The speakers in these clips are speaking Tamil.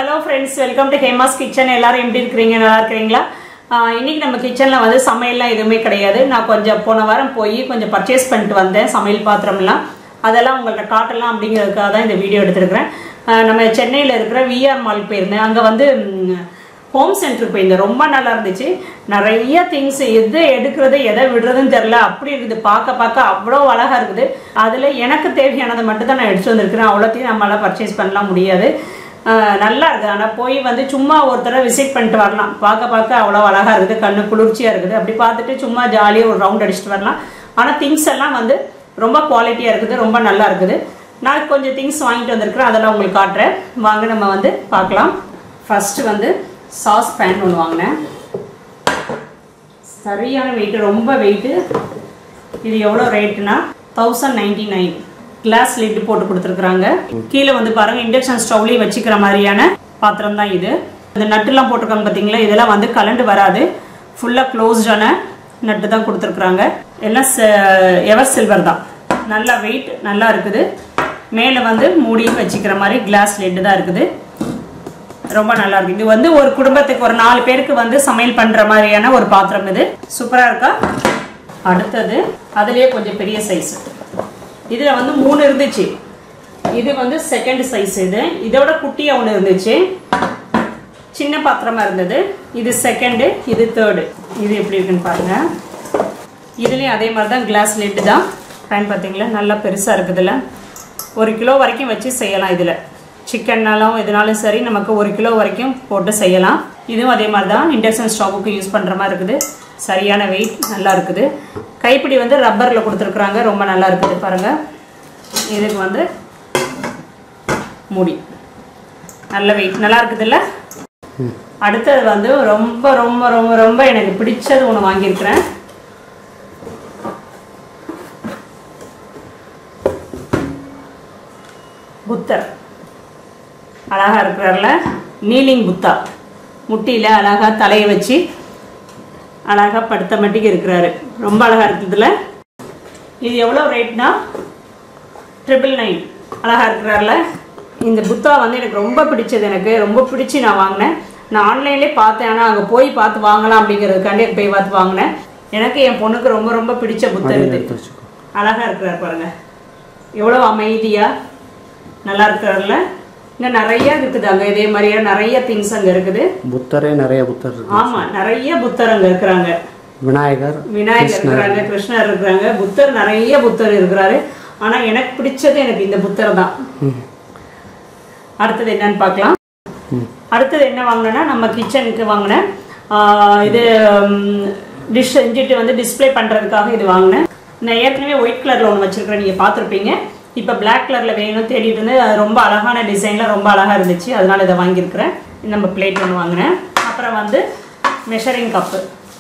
hello friends welcome to Hema's kitchen எல்லாரும் எப்படி இருக்கிறீங்க நல்லா இருக்கிறீங்களா ஆஹ் இன்னைக்கு நம்ம கிச்சனில் வந்து சமையல்லாம் எதுவுமே கிடையாது நான் கொஞ்சம் போன வாரம் போய் கொஞ்சம் பர்ச்சேஸ் பண்ணிட்டு வந்தேன் சமையல் பாத்திரம்லாம் அதெல்லாம் உங்கள்ட்ட காட்டலாம் அப்படிங்கிறதுக்காக தான் இந்த வீடியோ எடுத்திருக்கிறேன் ஆஹ் நம்ம சென்னையில் இருக்கிற விஆர் மால் போயிருந்தேன் அங்கே வந்து ஹோம் சென்டருக்கு போயிருந்தேன் ரொம்ப நல்லா இருந்துச்சு நிறைய திங்ஸ் எது எடுக்கிறது எதை விடுறதுன்னு தெரில அப்படி இருக்குது பார்க்க பார்க்க அவ்வளோ அழகாக இருக்குது அதில் எனக்கு தேவையானதை மட்டும் தான் நான் எடுத்து வந்திருக்கிறேன் அவ்வளோத்தையும் நம்மளால் பர்ச்சேஸ் பண்ணலாம் முடியாது ஆஹ் நல்லா இருக்குது ஆனால் போய் வந்து சும்மா ஒரு தடவை விசிட் பண்ணிட்டு வரலாம் பார்க்க பார்க்க அவ்வளோ அழகாக இருக்குது கண்ணு குளிர்ச்சியாக இருக்குது அப்படி பார்த்துட்டு சும்மா ஜாலியாக ஒரு ரவுண்ட் அடிச்சுட்டு வரலாம் ஆனால் திங்ஸ் எல்லாம் வந்து ரொம்ப குவாலிட்டியாக இருக்குது ரொம்ப நல்லா இருக்குது நான் கொஞ்சம் திங்ஸ் வாங்கிட்டு வந்திருக்கிறேன் அதெல்லாம் உங்களுக்கு காட்டுறேன் வாங்க நம்ம வந்து பார்க்கலாம் ஃபஸ்ட்டு வந்து சாஸ் பேன் ஒன்று வாங்கினேன் சரியான வெயிட்டு ரொம்ப வெயிட்டு இது எவ்வளோ ரேட்டுனா thousand ninety nine glass lid போட்டு கொடுத்துருக்குறாங்க கீழே வந்து பாருங்க இண்டக்ஷன் ஸ்டவ்லேயும் வச்சுக்கிற மாதிரியான பாத்திரம் தான் இது இந்த நட்டுலாம் போட்டிருக்காங்க பார்த்தீங்களா இதெல்லாம் வந்து கலண்டு வராது ஃபுல்லாக க்ளோஸ்டான நட்டு தான் கொடுத்துருக்குறாங்க எல்லாம் எவர் சில்வர் தான் நல்லா வெயிட் நல்லா இருக்குது மேலே வந்து மூடியும் வச்சுக்கிற மாதிரி கிளாஸ் லிட் தான் இருக்குது ரொம்ப நல்லா இருக்கு இது வந்து ஒரு குடும்பத்துக்கு ஒரு நாலு பேருக்கு வந்து சமையல் பண்ற மாதிரியான ஒரு பாத்திரம் இது சூப்பரா இருக்கா அடுத்தது அதுலயே கொஞ்சம் பெரிய சைஸ் இதுல வந்து மூணு இருந்துச்சு இது வந்து செகண்ட் சைஸ் இது இதோட குட்டியா ஒன்று இருந்துச்சு சின்ன பாத்திரமா இருந்தது இது செகண்டு இது தேர்டு இது எப்படி இருக்குன்னு பாருங்க இதுலயும் அதே மாதிரி தான் கிளாஸ் லிட் தான் பேன் பார்த்தீங்களா நல்லா பெருசா இருக்குதுல்ல ஒரு கிலோ வரைக்கும் வச்சு செய்யலாம் இதில் சிக்கன்னாலும் எதுனாலும் சரி நமக்கு ஒரு கிலோ வரைக்கும் போட்டு செய்யலாம் இதுவும் அதே மாதிரி தான் இண்டக்ஷன் ஸ்டவ்வுக்கு யூஸ் பண்ணுற மாதிரி இருக்குது சரியான வெயிட் நல்லா இருக்குது கைப்பிடி வந்து ரப்பரில் கொடுத்துருக்குறாங்க ரொம்ப நல்லா இருக்குது பாருங்கள் இதுக்கு வந்து மூடி நல்ல வெயிட் நல்லா இருக்குதுல்ல அடுத்தது வந்து ரொம்ப ரொம்ப ரொம்ப ரொம்ப எனக்கு பிடிச்சது ஒன்று வாங்கியிருக்கிறேன் புத்தர் அழகா இருக்கிறார்ல நீலிங் புத்தா முட்டியில் அழகா தலையை வச்சு அழகா படுத்த மட்டிக்கு இருக்கிறாரு ரொம்ப அழகா இருக்குதுல இது எவ்வளோ ரேட்னா ட்ரிபிள் நைன் அழகா இருக்கிறார்ல இந்த புத்தா வந்து எனக்கு ரொம்ப பிடிச்சது எனக்கு ரொம்ப பிடிச்சி நான் வாங்கினேன் நான் ஆன்லைன்லேயே பார்த்தேன் ஆனால் அங்கே போய் பார்த்து வாங்கலாம் அப்படிங்கிறதுக்காண்டி போய் பார்த்து வாங்கினேன் எனக்கு என் பொண்ணுக்கு ரொம்ப ரொம்ப பிடிச்ச புத்தர் இது அழகா இருக்கிறார் பாருங்க எவ்வளோ அமைதியா நல்லா இருக்கிறார்ல இன்னும் நிறைய இருக்குது அங்க இதே மாதிரியா நிறைய திங்ஸ் அங்க இருக்குது புத்தரே நிறைய புத்தர் இருக்கு ஆமா நிறைய புத்தர் அங்க இருக்கிறாங்க விநாயகர் விநாயகர் இருக்கிறாங்க கிருஷ்ணர் இருக்கிறாங்க புத்தர் நிறைய புத்தர் இருக்கிறாரு ஆனா எனக்கு பிடிச்சது எனக்கு இந்த புத்தர் தான் அடுத்தது என்னன்னு பார்க்கலாம் அடுத்தது என்ன வாங்கினேன்னா நம்ம கிச்சனுக்கு வாங்கினேன் ஆஹ் இது டிஷ் செஞ்சுட்டு வந்து டிஸ்ப்ளே பண்றதுக்காக இது வாங்கினேன் நான் ஏற்கனவே ஒயிட் கலர்ல ஒன்று வச்சிருக்கிறேன் நீங்க பார்த்துருப்பீங்க இப்போ பிளாக் கலர்ல வேணும் தேடிட்டு இருந்து அது ரொம்ப அழகான டிசைன்ல ரொம்ப அழகா இருந்துச்சு அதனால இதை வாங்கியிருக்கிறேன் நம்ம பிளேட் ஒன்று வாங்கினேன் அப்புறம் வந்து மெஷரிங் கப்பு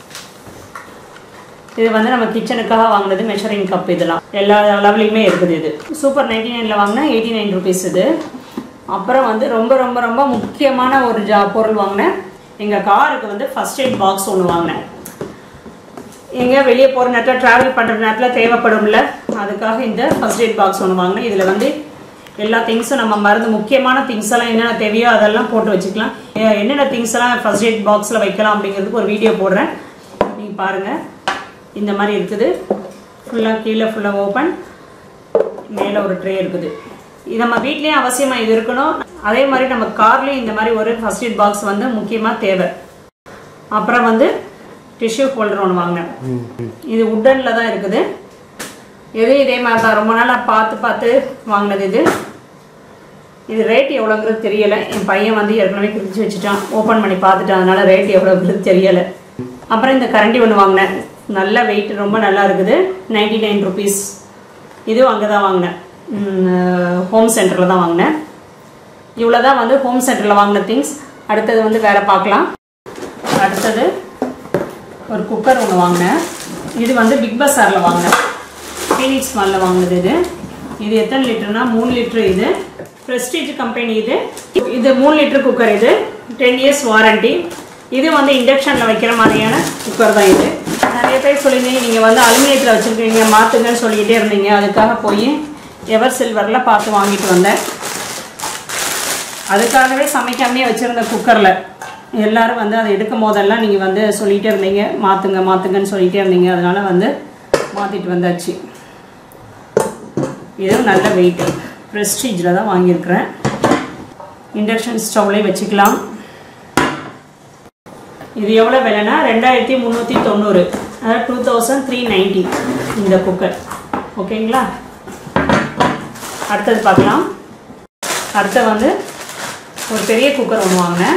இது வந்து நம்ம கிச்சனுக்காக வாங்கினது மெஷரிங் கப் இதெல்லாம் எல்லா லெவலையுமே இருக்குது இது சூப்பர் நைன்டி நைனில் வாங்கினா எயிட்டி நைன் ருபீஸ் இது அப்புறம் வந்து ரொம்ப ரொம்ப ரொம்ப முக்கியமான ஒரு ஜா பொருள் வாங்கினேன் எங்கள் காருக்கு வந்து ஃபர்ஸ்ட் எய்ட் பாக்ஸ் ஒன்று வாங்கினேன் எங்கே வெளியே போகிற நேரத்தில் ட்ராவல் பண்ணுற நேரத்தில் தேவைப்படும்ல அதுக்காக இந்த ஃபர்ஸ்ட் எய்ட் பாக்ஸ் ஒன்று வாங்கினேன் இதில் வந்து எல்லா திங்ஸும் நம்ம மருந்து முக்கியமான திங்ஸ் எல்லாம் என்னென்ன தேவையோ அதெல்லாம் போட்டு வச்சுக்கலாம் எ- என்னென்ன திங்ஸ் எல்லாம் ஃபர்ஸ்ட் எய்ட் பாக்ஸில் வைக்கலாம் அப்படிங்கிறதுக்கு ஒரு வீடியோ போடுறேன் நீங்கள் பாருங்கள் இந்த மாதிரி இருக்குது ஃபுல்லாக கீழே ஃபுல்லாக ஓப்பன் மேலே ஒரு ட்ரே இருக்குது இது நம்ம வீட்லேயும் அவசியமாக இது இருக்கணும் அதே மாதிரி நம்ம கார்லேயும் இந்த மாதிரி ஒரு ஃபர்ஸ்ட் எய்ட் பாக்ஸ் வந்து முக்கியமாக தேவை அப்புறம் வந்து டிஷ்யூ ஹோல்டர் ஒன்று வாங்கினேன் இது உட்டனில் தான் இருக்குது எது இதே மாதிரி தான் ரொம்ப நாளாக பார்த்து பார்த்து வாங்கினது இது இது ரேட் எவ்வளோங்கிறது தெரியலை என் பையன் வந்து ஏற்கனவே கிழிச்சு வச்சுட்டான் ஓப்பன் பண்ணி பார்த்துட்டான் அதனால ரேட் எவ்வளோங்கிறது தெரியலை அப்புறம் இந்த கரண்டி ஒன்று வாங்கினேன் நல்ல வெயிட் ரொம்ப நல்லா இருக்குது நைன்டி நைன் ருபீஸ் இதுவும் அங்கே தான் வாங்கினேன் ஹோம் சென்டரில் தான் வாங்கினேன் இவ்வளோ தான் வந்து ஹோம் சென்டரில் வாங்கின திங்ஸ் அடுத்தது வந்து வேற பார்க்கலாம் அடுத்தது ஒரு குக்கர் ஒன்று வாங்கினேன் இது வந்து பிக் பஸாரில் வாங்கினேன் ஃபீனிக்ஸ் மாலில் வாங்கினது இது இது எத்தனை லிட்டர்னா மூணு லிட்டர் இது ப்ரெஸ்டீஜ் கம்பெனி இது இது மூணு லிட்டர் குக்கர் இது டென் இயர்ஸ் வாரண்டி இது வந்து இண்டக்ஷனில் வைக்கிற மாதிரியான குக்கர் தான் இது நிறைய பேர் சொல்லியிருந்தீங்க நீங்கள் வந்து அலுமினியத்தில் வச்சுருக்கீங்க மாற்றுங்கன்னு சொல்லிக்கிட்டே இருந்தீங்க அதுக்காக போய் எவர் சில்வரில் பார்த்து வாங்கிட்டு வந்தேன் அதுக்காகவே சமைக்காமையே வச்சுருந்த குக்கரில் எல்லாரும் வந்து அதை எடுக்கும் போதெல்லாம் நீங்கள் வந்து சொல்லிகிட்டே இருந்தீங்க மாற்றுங்க மாற்றுங்கன்னு சொல்லிகிட்டே இருந்தீங்க அதனால் வந்து மாற்றிட்டு வந்தாச்சு இதுவும் நல்ல வெயிட்டு ப்ரெஸ்டீஜில் தான் வாங்கியிருக்கிறேன் இண்டக்ஷன் ஸ்டவ்லேயே வச்சுக்கலாம் இது எவ்வளோ விலைனா ரெண்டாயிரத்தி முந்நூற்றி தொண்ணூறு அதாவது டூ தௌசண்ட் த்ரீ நைன்ட்டி இந்த குக்கர் ஓகேங்களா அடுத்தது பார்க்கலாம் அடுத்து வந்து ஒரு பெரிய குக்கர் ஒன்று வாங்கினேன்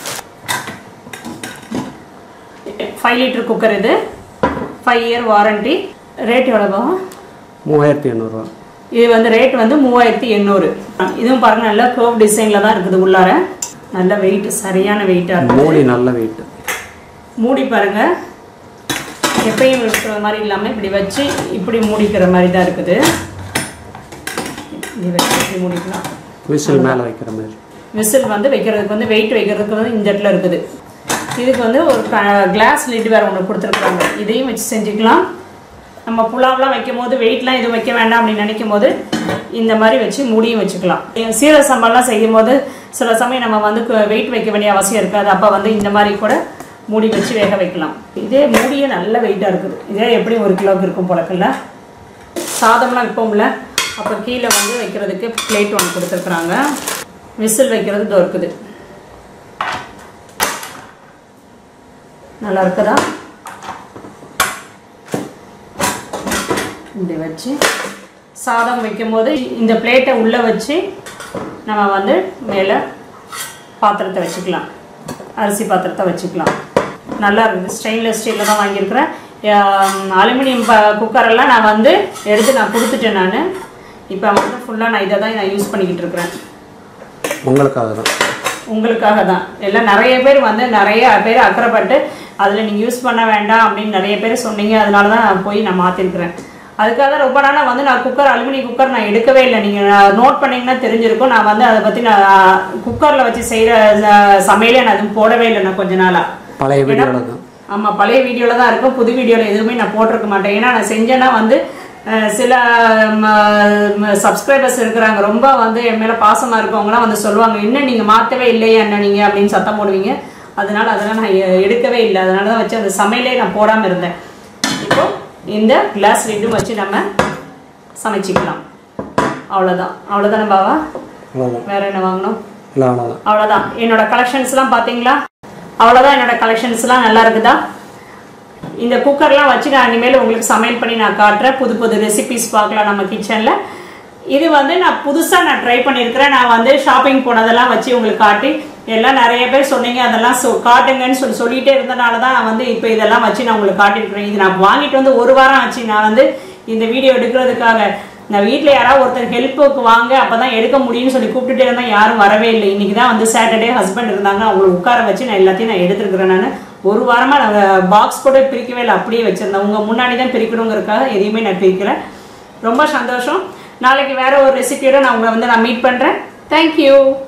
ஃபைவ் லிட்டர் குக்கர் இது ஃபைவ் இயர் வாரண்டி ரேட் எவ்வளோ மூவாயிரத்தி எண்ணூறுரூவா இது வந்து ரேட் வந்து மூவாயிரத்தி எண்ணூறு இதுவும் பாருங்க நல்ல கர்வ் டிசைனில் தான் இருக்குது உள்ளார நல்ல வெயிட் சரியான வெயிட்டாக இருக்குது மூடி நல்ல வெயிட் மூடி பாருங்க எப்பயும் இருக்கிற மாதிரி இல்லாமல் இப்படி வச்சு இப்படி மூடிக்கிற மாதிரி தான் இருக்குது இப்படி வச்சு இப்படி மூடிக்கலாம் விசில் மேலே வைக்கிற மாதிரி விசில் வந்து வைக்கிறதுக்கு வந்து வெயிட் வைக்கிறதுக்கு வந்து இந்த இடத்துல இருக்குது இதுக்கு வந்து ஒரு கிளாஸ் லிட் வேறு ஒன்று கொடுத்துருக்குறாங்க இதையும் வச்சு செஞ்சுக்கலாம் நம்ம புலாவ்லாம் வைக்கும் போது வெயிட்லாம் எதுவும் வைக்க வேண்டாம் அப்படின்னு நினைக்கும் போது இந்த மாதிரி வச்சு மூடியும் வச்சுக்கலாம் சீரக சம்பாலாம் செய்யும் போது சில சமயம் நம்ம வந்து வெயிட் வைக்க வேண்டிய அவசியம் இருக்காது அப்போ வந்து இந்த மாதிரி கூட மூடி வச்சு வேக வைக்கலாம் இதே மூடியே நல்ல வெயிட்டாக இருக்குது இதே எப்படி ஒரு கிலோவுக்கு இருக்கும் போலக்கல்ல சாதம்லாம் வைப்போம்ல அப்போ கீழே வந்து வைக்கிறதுக்கு பிளேட் ஒன்று கொடுத்துருக்குறாங்க விசில் வைக்கிறது இதோ இருக்குது நல்லா இருக்குதா இப்படி வச்சு சாதம் வைக்கும்போது இந்த பிளேட்டை உள்ளே வச்சு நம்ம வந்து மேலே பாத்திரத்தை வச்சுக்கலாம் அரிசி பாத்திரத்தை வச்சுக்கலாம் நல்லா இருக்குது ஸ்டெயின்லெஸ் ஸ்டீலில் தான் வாங்கியிருக்கிறேன் அலுமினியம் ப குக்கரெல்லாம் நான் வந்து எடுத்து நான் கொடுத்துட்டேன் நான் இப்போ வந்து ஃபுல்லாக நான் இதை தான் நான் யூஸ் பண்ணிக்கிட்டு இருக்கிறேன் உங்களுக்காக தான் உங்களுக்காக தான் எல்லாம் நிறைய பேர் வந்து நிறைய பேர் அக்கறைப்பட்டு அதில் நீங்கள் யூஸ் பண்ண வேண்டாம் அப்படின்னு நிறைய பேர் சொன்னீங்க அதனால தான் நான் போய் நான் மாற்றிருக்கிறேன் அதுக்காக தான் ரொம்ப நாளாக வந்து நான் குக்கர் அலுமினியம் குக்கர் நான் எடுக்கவே இல்லை நீங்கள் நோட் பண்ணீங்கன்னா தெரிஞ்சிருக்கும் நான் வந்து அதை பற்றி நான் குக்கரில் வச்சு செய்கிற சமையலே நான் அதுவும் போடவே இல்லை நான் கொஞ்ச நாளாக பழைய வீடியோவில் தான் ஆமாம் பழைய வீடியோவில் தான் இருக்கும் புது வீடியோவில் எதுவுமே நான் போட்டிருக்க மாட்டேன் ஏன்னா நான் செஞ்சேன்னா வந்து அஹ், சில சப்ஸ்கிரைபர்ஸ் இருக்கிறாங்க ரொம்ப வந்து என் மேலே பாசமாக இருக்கவங்களாம் வந்து சொல்லுவாங்க என்ன நீங்கள் மாற்றவே இல்லையா என்ன நீங்கள் அப்படின்னு சத்தம் போடுவீங்க அதனால அதெல்லாம் நான் எ- எடுக்கவே இல்லை அதனால தான் வச்சு அந்த சமையலே நான் போடாமல் இருந்தேன் இப்போ இந்த கிளாஸ் லிட்டும் வச்சு நம்ம சமைச்சிக்கலாம் அவ்வளோதான் அவ்வளோதானே பாவா அவ்வளோதான் வேற என்ன வாங்கணும் இல்லை அவ்வளோதான் அவ்வளோதான் என்னோட கலெக்ஷன்ஸ்லாம் பார்த்தீங்களா அவ்வளோதான் என்னோட கலெக்ஷன்ஸ்லாம் நல்லா இருக்குதா இந்த குக்கர்லாம் வச்சு நான் இனிமேல் உங்களுக்கு சமையல் பண்ணி நான் காட்டுறேன் புது புது ரெசிபிஸ் பார்க்கலாம் நம்ம கிச்சனில் இது வந்து நான் புதுசாக நான் ட்ரை பண்ணியிருக்கிறேன் நான் வந்து ஷாப்பிங் போனதெல்லாம் வச்சு உங்களுக்கு காட்டி எல்லாம் நிறைய பேர் சொன்னீங்க அதெல்லாம் சொ காட்டுங்கன்னு சொல்லி சொல்லிட்டே இருந்தனால தான் நான் வந்து இப்போ இதெல்லாம் வச்சு நான் உங்களுக்கு காட்டியிருக்கிறேன் இது நான் வாங்கிட்டு வந்து ஒரு வாரம் ஆச்சு நான் வந்து இந்த வீடியோ எடுக்கிறதுக்காக நான் வீட்டில் யாராவது ஒருத்தர் ஹெல்ப்புக்கு வாங்க அப்போ தான் எடுக்க முடியும்னு சொல்லி கூப்பிட்டுட்டே இருந்தேன் யாரும் வரவே இல்லை இன்னைக்கு தான் வந்து சாட்டர்டே ஹஸ்பண்ட் இருந்தாங்க அவங்களை உட்கார வச்சு நான் எல்லாத்தையும் நான் எடுத்துருக்கிறேன் நான் ஒரு வாரமாக நான் பாக்ஸ் கூட பிரிக்கவே இல்லை அப்படியே வச்சுருந்தேன் உங்கள் முன்னாடி தான் பிரிக்கணுங்கிறதுக்காக எதையுமே நான் பிரிக்கல ரொம்ப சந்தோஷம் நாளைக்கு வேற ஒரு ரெசிபியோட நான் உங்களை வந்து நான் மீட் பண்ணுறேன் தேங்க்யூ